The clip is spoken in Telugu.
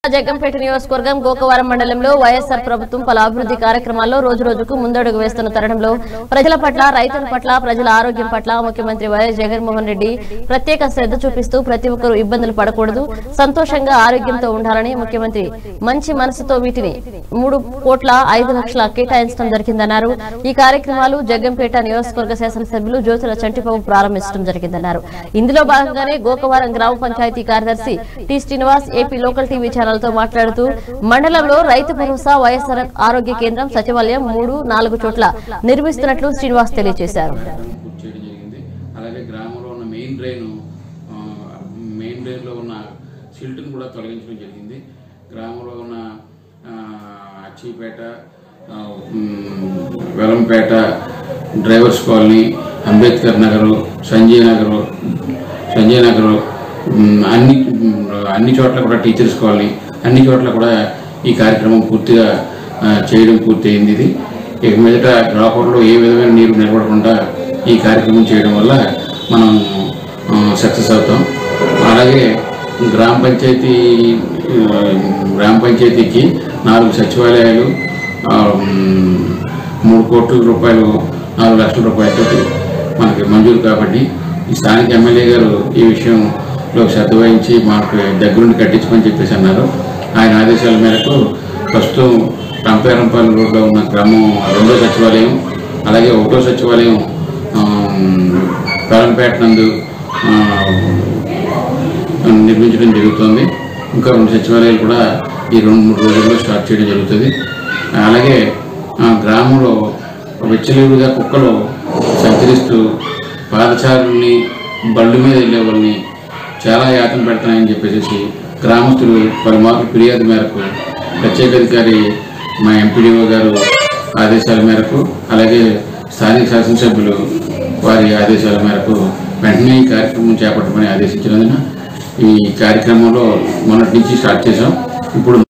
జగ్గంపేట నియోజకవర్గం గోకవరం మండలంలో వైఎస్ఆర్ ప్రభుత్వం పలు అభివృద్ధి కార్యక్రమాల్లో రోజు రోజుకు ముందడుగు వేస్తున్న తరుణంలో ప్రజల పట్ల రైతుల పట్ల ప్రజల ఆరోగ్యం పట్ల ముఖ్యమంత్రి వైఎస్ జగన్మోహన్ రెడ్డి ప్రత్యేక శ్రద్ధ చూపిస్తూ ప్రతి ఒక్కరూ ఇబ్బందులు పడకూడదు సంతోషంగా ఆరోగ్యంతో ఉండాలని ముఖ్యమంత్రి మంచి మనసుతో వీటిని మూడు కోట్ల ఐదు లక్షల కేటాయించడం జరిగిందన్నారు ఈ కార్యక్రమాలు జగ్గంపేట నియోజకవర్గ శాసనసభ్యులు జ్యోతుల చంటిబాబు ప్రారంభించడం జరిగిందన్నారు ఇందులో భాగంగానే గోకవరం గ్రామ పంచాయతీ కార్యదర్శి T Srinivas AP local TV channel తో మాట్లాడుతూ మండలంలో రైతు భరోసా వైఎస్ఆర్ ఆరోగ్య కేంద్రం సచివాలయం మూడు నాలుగు చోట్ల నిర్మిస్తున్నట్లు శ్రీనివాస్ తెలియజేశారు పూర్తి చేయడం జరిగింది అలాగే గ్రామంలో ఉన్న మెయిన్ డ్రైన్ ఆ, మెయిన్ డ్రైన్లో ఉన్న సిల్ట్ని కూడా తొలగించడం జరిగింది గ్రామంలో ఉన్న ఆ, అచ్చిపేట ఆ, ఉమ్, వెలంపేట డ్రైవర్స్ కాలనీ అంబేద్కర్ నగరు సంజయ్ నగరు సంజయ్ నగర్ ఉమ్, అన్ని ఉమ్, అన్ని చోట్ల కూడా టీచర్స్ కాలనీ అన్ని చోట్ల కూడా ఈ కార్యక్రమం పూర్తిగా ఆ, చేయడం పూర్తి అయింది ఇది ఇక మీదట గ్రాపర్లో ఏ విధమైన నీరు నిలబడకుండా ఈ కార్యక్రమం చేయడం వల్ల మనం సక్సెస్ అవుతాం అలాగే గ్రామ పంచాయతీ ఆ, గ్రామ పంచాయతీకి నాలుగు సచివాలయాలు ఆ, ఉమ్, మూడు కోట్ల రూపాయలు నాలుగు లక్షల రూపాయలతో మనకి మంజూరు కాబట్టి ఈ స్థానిక ఎమ్మెల్యే గారు ఈ విషయంలో శ్రద్ధ వహించి మాకు దగ్గరుండి కట్టించమని చెప్పేసి అన్నారు ఆయన ఆదేశాల మేరకు ప్రస్తుతం రంపేరంపల్లి రోడ్లో ఉన్న గ్రామం రెండో సచివాలయం అలాగే ఒకటో సచివాలయం పెరంపేట నందు ఆ, నిర్మించడం జరుగుతుంది ఇంకా రెండు సచివాలయాలు కూడా ఈ రెండు మూడు రోజుల్లో స్టార్ట్ చేయడం జరుగుతుంది అలాగే ఆ, గ్రామంలో వెచ్చలేవుడిగా కుక్కలు సంచరిస్తూ పాదచారుల్ని బళ్ళు మీద వెళ్ళే వాళ్ళని చాలా యాతన పెడుతున్నాయని చెప్పేసి గ్రామస్తులు పలుమార్లు ఫిర్యాదు మేరకు ప్రత్యేక అధికారి మా ఎంపీడీఓ గారు ఆదేశాల మేరకు అలాగే స్థానిక శాసనసభ్యులు వారి ఆదేశాల మేరకు వెంటనే ఈ కార్యక్రమం చేపట్టమని ఆదేశించినందున ఈ కార్యక్రమంలో మొన్నటి నుంచి స్టార్ట్ చేసాం ఇప్పుడు